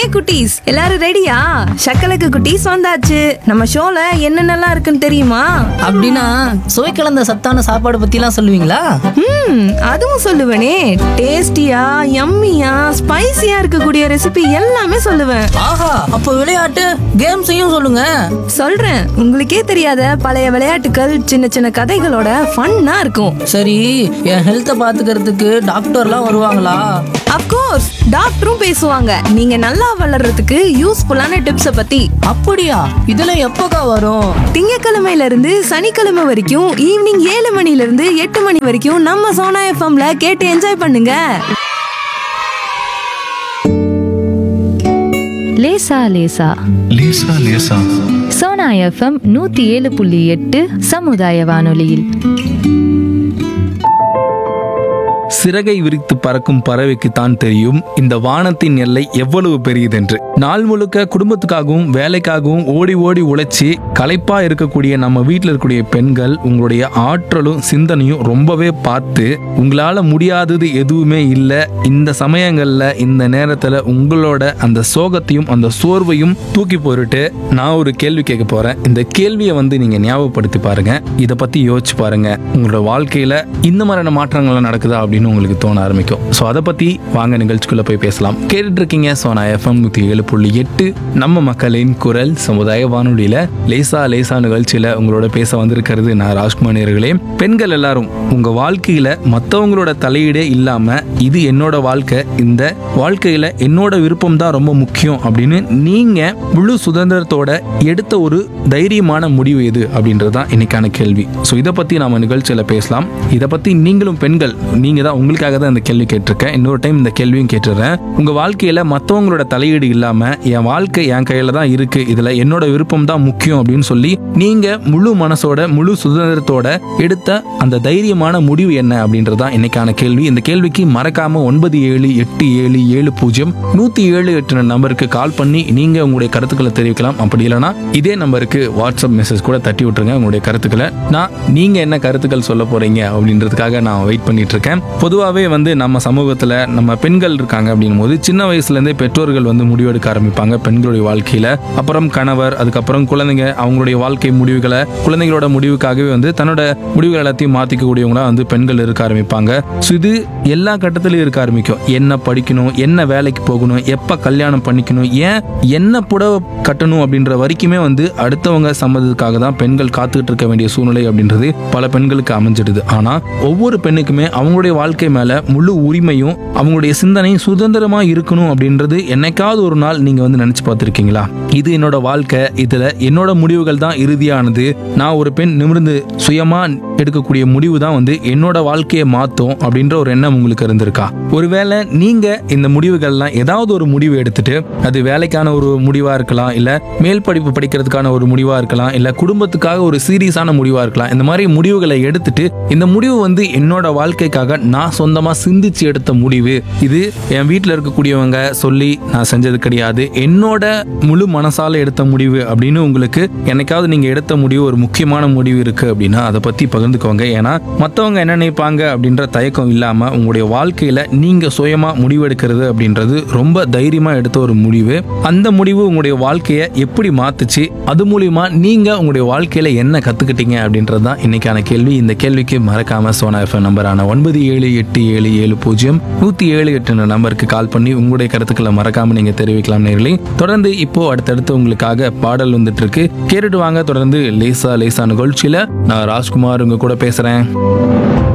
குட்டீஸ் எல்லாரும் ரெடியா சக்கலக்கு குட்டீஸ் வந்தாச்சு நம்ம ஷோல என்னென்னலாம் இருக்குன்னு தெரியுமா அப்படின்னா சுவை கலந்த சத்தான சாப்பாடு பத்திலாம் சொல்லுவீங்களா ம் அதுவும் சொல்லுவேனே டேஸ்டியா யம்மியா ஸ்பைசியா இருக்கக்கூடிய ரெசிபி எல்லாமே சொல்லுவேன் ஆஹா அப்போ விளையாட்டு கேம்ஸையும் சொல்லுங்க சொல்றேன் உங்களுக்கே தெரியாத பழைய விளையாட்டுகள் சின்ன சின்ன கதைகளோட ஃபன்னா இருக்கும் சரி என் ஹெல்த்தை பாத்துக்கிறதுக்கு டாக்டர்லாம் வருவாங்களா அப்கோர்ஸ் டாக்டரும் பேசுவாங்க நீங்க நல்லா வளர்றதுக்கு யூஸ்ஃபுல்லான டிப்ஸ பத்தி அப்படியா இதெல்லாம் எப்போக்கா வரும் திங்கக்கிழமையில இருந்து சனிக்கிழமை வரைக்கும் ஈவினிங் ஏழு மணில இருந்து எட்டு மணி வரைக்கும் நம்ம சோனா எஃப்எம்ல கேட்டு என்ஜாய் பண்ணுங்க லேசா லேசா லேசா லேசா சோனா எஃப்எம் நூத்தி ஏழு புள்ளி எட்டு சமுதாய வானொலியில் சிறகை விரித்து பறக்கும் பறவைக்கு தான் தெரியும் இந்த வானத்தின் எல்லை எவ்வளவு பெரியதென்று நாள் முழுக்க குடும்பத்துக்காகவும் வேலைக்காகவும் ஓடி ஓடி உழைச்சி களைப்பா இருக்கக்கூடிய நம்ம வீட்டில் இருக்கக்கூடிய பெண்கள் உங்களுடைய ஆற்றலும் சிந்தனையும் ரொம்பவே பார்த்து உங்களால முடியாதது எதுவுமே இல்லை இந்த சமயங்கள்ல இந்த நேரத்துல உங்களோட அந்த சோகத்தையும் அந்த சோர்வையும் தூக்கி போட்டுட்டு நான் ஒரு கேள்வி கேட்க போறேன் இந்த கேள்வியை வந்து நீங்க ஞாபகப்படுத்தி பாருங்க இதை பத்தி யோசிச்சு பாருங்க உங்களோட வாழ்க்கையில இந்த மாதிரியான மாற்றங்கள்லாம் நடக்குதா அப்படின்னு உங்களுக்கு தோண ஆரம்பிக்கும் ஸோ அதை பத்தி வாங்க நிகழ்ச்சிக்குள்ள போய் பேசலாம் கேட்டுட்டு இருக்கீங்க சோனா எஃப்எம் நூத்தி ஏழு புள்ளி எட்டு நம்ம மக்களின் குரல் சமுதாய வானொலியில லேசா லேசா நிகழ்ச்சியில உங்களோட பேச வந்திருக்கிறது நான் ராஜ்குமார் நேயர்களே பெண்கள் எல்லாரும் உங்க வாழ்க்கையில மற்றவங்களோட தலையீடே இல்லாம இது என்னோட வாழ்க்கை இந்த வாழ்க்கையில என்னோட விருப்பம் தான் ரொம்ப முக்கியம் அப்படின்னு நீங்க முழு சுதந்திரத்தோட எடுத்த ஒரு தைரியமான முடிவு எது அப்படின்றது தான் இன்னைக்கான கேள்வி ஸோ இதை பத்தி நாம நிகழ்ச்சியில பேசலாம் இதை பத்தி நீங்களும் பெண்கள் நீங்க தான் உங்களுக்காக தான் இந்த கேள்வி கேட்டிருக்கேன் இன்னொரு டைம் இந்த கேள்வியும் கேட்டுறேன் உங்க வாழ்க்கையில மற்றவங்களோட தலையீடு இல்லாம என் வாழ்க்கை என் கையில தான் இருக்கு இதுல என்னோட விருப்பம் தான் முக்கியம் அப்படின்னு சொல்லி நீங்க முழு மனசோட முழு சுதந்திரத்தோட எடுத்த அந்த தைரியமான முடிவு என்ன அப்படின்றது தான் இன்னைக்கான கேள்வி இந்த கேள்விக்கு மறக்காம ஒன்பது ஏழு எட்டு ஏழு ஏழு பூஜ்ஜியம் நூத்தி ஏழு எட்டு நம்பருக்கு கால் பண்ணி நீங்க உங்களுடைய கருத்துக்களை தெரிவிக்கலாம் அப்படி இல்லைன்னா இதே நம்பருக்கு வாட்ஸ்அப் மெசேஜ் கூட தட்டி விட்டுருங்க உங்களுடைய கருத்துக்களை நான் நீங்க என்ன கருத்துக்கள் சொல்ல போறீங்க அப்படின்றதுக்காக நான் வெயிட் பண்ணிட்டு இருக்கேன் பொதுவாகவே வந்து நம்ம சமூகத்துல நம்ம பெண்கள் இருக்காங்க அப்படின்னும் போது சின்ன வயசுல இருந்தே பெற்றோர்கள் வந்து முடிவெடுக்க ஆரம்பிப்பாங்க பெண்களுடைய வாழ்க்கையில அப்புறம் கணவர் அதுக்கப்புறம் குழந்தைங்க அவங்களுடைய வாழ்க்கை முடிவுகளை குழந்தைகளோட முடிவுக்காகவே வந்து தன்னோட முடிவுகள் எல்லாத்தையும் மாத்திக்கக்கூடியவங்களா வந்து பெண்கள் இருக்க ஆரம்பிப்பாங்க ஸோ இது எல்லா கட்டத்திலையும் இருக்க ஆரம்பிக்கும் என்ன படிக்கணும் என்ன வேலைக்கு போகணும் எப்ப கல்யாணம் பண்ணிக்கணும் ஏன் என்ன புடவை கட்டணும் அப்படின்ற வரைக்குமே வந்து அடுத்தவங்க சம்மதத்துக்காக தான் பெண்கள் காத்துக்கிட்டு இருக்க வேண்டிய சூழ்நிலை அப்படின்றது பல பெண்களுக்கு அமைஞ்சிடுது ஆனா ஒவ்வொரு பெண்ணுக்குமே அவங்களுடைய வாழ்க்கை மேல முழு உரிமையும் அவங்களுடைய சிந்தனையும் சுதந்திரமா இருக்கணும் அப்படின்றது என்னைக்காவது ஒரு நாள் நீங்க வந்து நினைச்சு பார்த்திருக்கீங்களா இது என்னோட வாழ்க்கை இதுல என்னோட முடிவுகள் தான் இறுதியானது நான் ஒரு பெண் நிமிர்ந்து சுயமா எடுக்கக்கூடிய முடிவு தான் வந்து என்னோட வாழ்க்கையை மாத்தும் அப்படின்ற ஒரு எண்ணம் உங்களுக்கு இருந்திருக்கா ஒருவேளை நீங்க இந்த முடிவுகள்லாம் ஏதாவது ஒரு முடிவு எடுத்துட்டு அது வேலைக்கான ஒரு முடிவா இருக்கலாம் இல்ல மேல் படிப்பு படிக்கிறதுக்கான ஒரு முடிவா இருக்கலாம் இல்ல குடும்பத்துக்காக ஒரு சீரியஸான முடிவா இருக்கலாம் இந்த மாதிரி முடிவுகளை எடுத்துட்டு இந்த முடிவு வந்து என்னோட வாழ்க்கைக்காக நான் சொந்தமா சிந்திச்சு எடுத்த முடிவு இது என் வீட்டில் இருக்கக்கூடியவங்க சொல்லி நான் செஞ்சது கிடையாது என்னோட முழு மனசால எடுத்த முடிவு அப்படின்னு உங்களுக்கு என்னைக்காவது நீங்க எடுத்த முடிவு ஒரு முக்கியமான முடிவு இருக்கு அப்படின்னா அதை பத்தி பகிர்ந்துக்கோங்க ஏன்னா மற்றவங்க என்ன நினைப்பாங்க அப்படின்ற தயக்கம் இல்லாம உங்களுடைய வாழ்க்கையில நீங்க சுயமா முடிவெடுக்கிறது அப்படின்றது ரொம்ப தைரியமா எடுத்த ஒரு முடிவு அந்த முடிவு உங்களுடைய வாழ்க்கையை எப்படி மாத்துச்சு அது மூலியமா நீங்க உங்களுடைய வாழ்க்கையில என்ன கத்துக்கிட்டீங்க அப்படின்றது தான் இன்னைக்கான கேள்வி இந்த கேள்விக்கு மறக்காம சோனா எஃப்எம் நம்பரான ஒன்பது ஏழு எட்டு ஏழு ஏழு பூஜ்ஜியம் நூத்தி ஏழு எட்டு நம்பருக்கு கால் பண்ணி உங்களுடைய கருத்துக்களை மறக்காம நீங்க தெரிவிக்கலாம் நேர்களே தொடர்ந்து இப்போ அடுத்தடுத்து உங்களுக்காக பாடல் வந்துட்டு இருக்கு கேட்டுட்டு வாங்க தொடர்ந்து லேசா லேசா நிகழ்ச்சியில நான் ராஜ்குமார் உங்க கூட பேசுறேன்